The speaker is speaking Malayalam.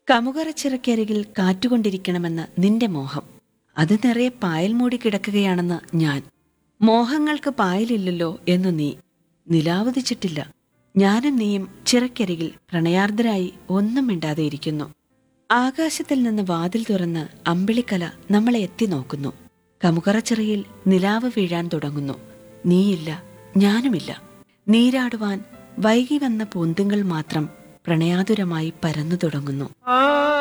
കമുകറച്ചിറക്കരികിൽ കാറ്റുകൊണ്ടിരിക്കണമെന്ന് നിന്റെ മോഹം അത് നിറയെ പായൽ മൂടി കിടക്കുകയാണെന്ന് ഞാൻ മോഹങ്ങൾക്ക് പായലില്ലല്ലോ എന്നു നീ നിലാവതിച്ചിട്ടില്ല ഞാനും നീയും ചിറക്കരികിൽ പ്രണയാർദ്ദരായി ഒന്നും മിണ്ടാതെ ഇരിക്കുന്നു ആകാശത്തിൽ നിന്ന് വാതിൽ തുറന്ന് അമ്പിളിക്കല നമ്മളെ എത്തി നോക്കുന്നു കമുകറച്ചിറയിൽ നിലാവ് വീഴാൻ തുടങ്ങുന്നു നീയില്ല ഞാനുമില്ല നീരാടുവാൻ വൈകി വന്ന പൂന്തുങ്ങൾ മാത്രം പ്രണയാതുരമായി പരന്നു തുടങ്ങുന്നു ആ